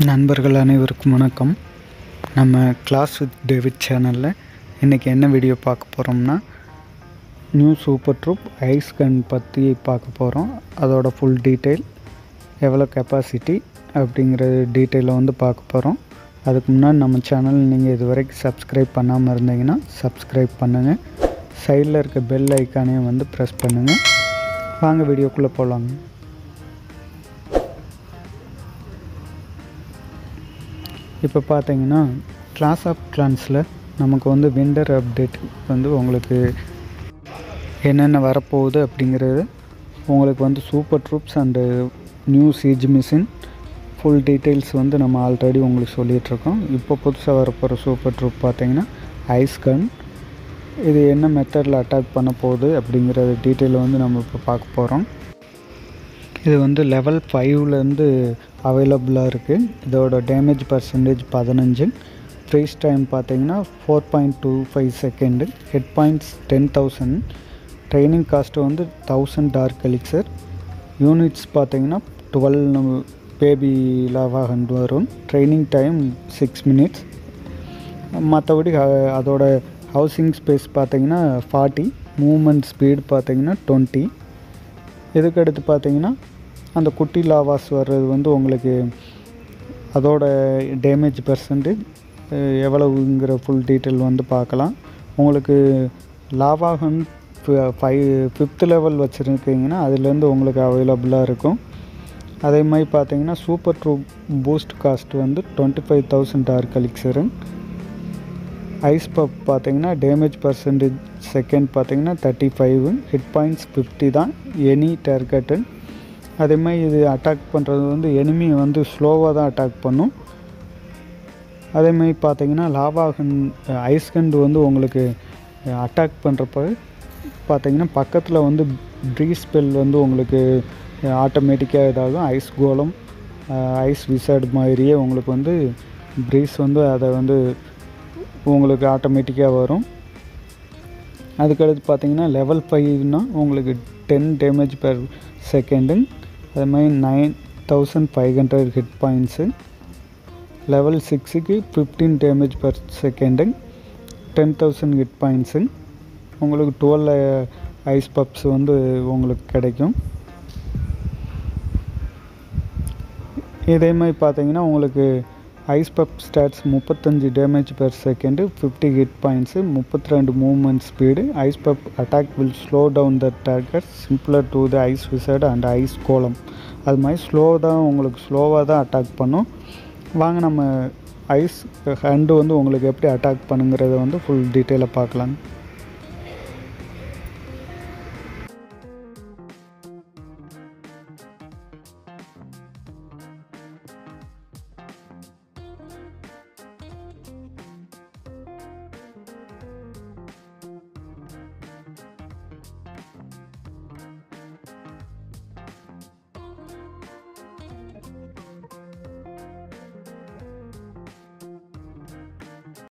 நண்பர்கள் அனைவருக்கும் வணக்கம் நம்ம கிளாஸ் வித் டேவிட் சேனலில் இன்றைக்கி என்ன வீடியோ பார்க்க போகிறோம்னா நியூ சூப்பர் ட்ரூப் ஐஸ் கன் பற்றி பார்க்க போகிறோம் அதோட ஃபுல் டீட்டெயில் எவ்வளோ கெப்பாசிட்டி அப்படிங்கிற டீட்டெயிலை வந்து பார்க்க போகிறோம் அதுக்கு முன்னாடி நம்ம சேனல் நீங்கள் இது வரைக்கும் சப்ஸ்கிரைப் பண்ணாமல் இருந்தீங்கன்னா சப்ஸ்கிரைப் பண்ணுங்கள் சைடில் இருக்க பெல் ஐக்கானையும் வந்து ப்ரெஸ் பண்ணுங்கள் வாங்க வீடியோக்குள்ளே போகலாங்க இப்போ பார்த்தீங்கன்னா கிளாஸ் ஆஃப் கிளான்ஸில் நமக்கு வந்து விண்டர் அப்டேட் வந்து உங்களுக்கு என்னென்ன வரப்போகுது அப்படிங்கிறது உங்களுக்கு வந்து super troops and new siege machine full details வந்து நம்ம ஆல்ரெடி உங்களுக்கு சொல்லிகிட்ருக்கோம் இப்போ புதுசாக வரப்போகிற சூப்பர் ட்ரூப் பார்த்தீங்கன்னா ஐஸ் கன் இது என்ன மெத்தடில் அட்டாக் பண்ண போகுது அப்படிங்கிற டீட்டெயிலை வந்து நம்ம இப்போ பார்க்க போகிறோம் இது வந்து லெவல் ஃபைவ்லேருந்து அவைலபிளாக இருக்குது இதோட டேமேஜ் பர்சன்டேஜ் பதினஞ்சு ஃப்ரீஸ் டைம் பார்த்தீங்கன்னா four point two five second hit points ten thousand training cost வந்து தௌசண்ட் டார்க் எலிக்சர் யூனிட்ஸ் பார்த்தீங்கன்னா டுவெல் பேபி லாவா ஹண்ட் வரும் ட்ரைனிங் டைம் சிக்ஸ் மினிட்ஸ் மற்றபடி அதோட ஹவுசிங் ஸ்பேஸ் பார்த்தீங்கன்னா ஃபார்ட்டி மூமெண்ட் ஸ்பீடு பார்த்தீங்கன்னா twenty இதுக்கு அடுத்து பார்த்தீங்கன்னா அந்த குட்டி லாவாஸ் வர்றது வந்து உங்களுக்கு அதோட டேமேஜ் பர்சன்டேஜ் எவ்வளவுங்கிற ஃபுல் டீட்டெயில் வந்து பார்க்கலாம் உங்களுக்கு லாவாகன் ஃபைவ் ஃபிஃப்த் லெவல் வச்சுருக்கீங்கன்னா அதுலேருந்து உங்களுக்கு அவைலபிளாக இருக்கும் அதே மாதிரி பார்த்தீங்கன்னா சூப்பர் ட்ரூ பூஸ்ட் காஸ்ட் வந்து twenty five thousand dark elixir ice pup பார்த்தீங்கன்னா டேமேஜ் பர்சன்டேஜ் செகண்ட் பார்த்தீங்கன்னா thirty five hit points fifty தான் எனி டார்கெட்டு அதே மாதிரி இது அட்டாக் பண்ணுறது வந்து எனிமி வந்து ஸ்லோவாக தான் அட்டாக் பண்ணும் அதே மாதிரி பார்த்தீங்கன்னா லாவாகன் ஐஸ் கண்டு வந்து உங்களுக்கு அட்டாக் பண்ணுறப்ப பார்த்தீங்கன்னா பக்கத்தில் வந்து ப்ரீஸ் ஸ்பெல் வந்து உங்களுக்கு ஆட்டோமேட்டிக்காக இதாகும் ஐஸ் கோலம் ஐஸ் விசார்டு மாதிரியே உங்களுக்கு வந்து ப்ரீஸ் வந்து அதை வந்து உங்களுக்கு ஆட்டோமேட்டிக்காக வரும் அதுக்கடுத்து பார்த்தீங்கன்னா லெவல் ஃபைவ்னா உங்களுக்கு டென் டேமேஜ் பெர் செகண்டு அது மாதிரி nine thousand five hundred hit points level சிக்ஸுக்கு fifteen damage per second ten thousand hit points உங்களுக்கு டுவெல் ஐஸ் பப்ஸ் வந்து உங்களுக்கு கிடைக்கும் இதே மாதிரி பார்த்தீங்கன்னா உங்களுக்கு ஐஸ் பப் ஸ்டாட்ஸ் முப்பத்தஞ்சு damage per second fifty hit points முப்பத்தி ரெண்டு movement speed ice pup attack will slow down the target similar to the ice wizard and ice golem அது மாதிரி ஸ்லோ தான் உங்களுக்கு ஸ்லோவாக தான் அட்டாக் பண்ணும் வாங்க நம்ம ஐஸ் ஹண்டு வந்து உங்களுக்கு எப்படி அட்டாக் பண்ணுங்கிறத வந்து ஃபுல் டீட்டெயிலாக பார்க்கலாம்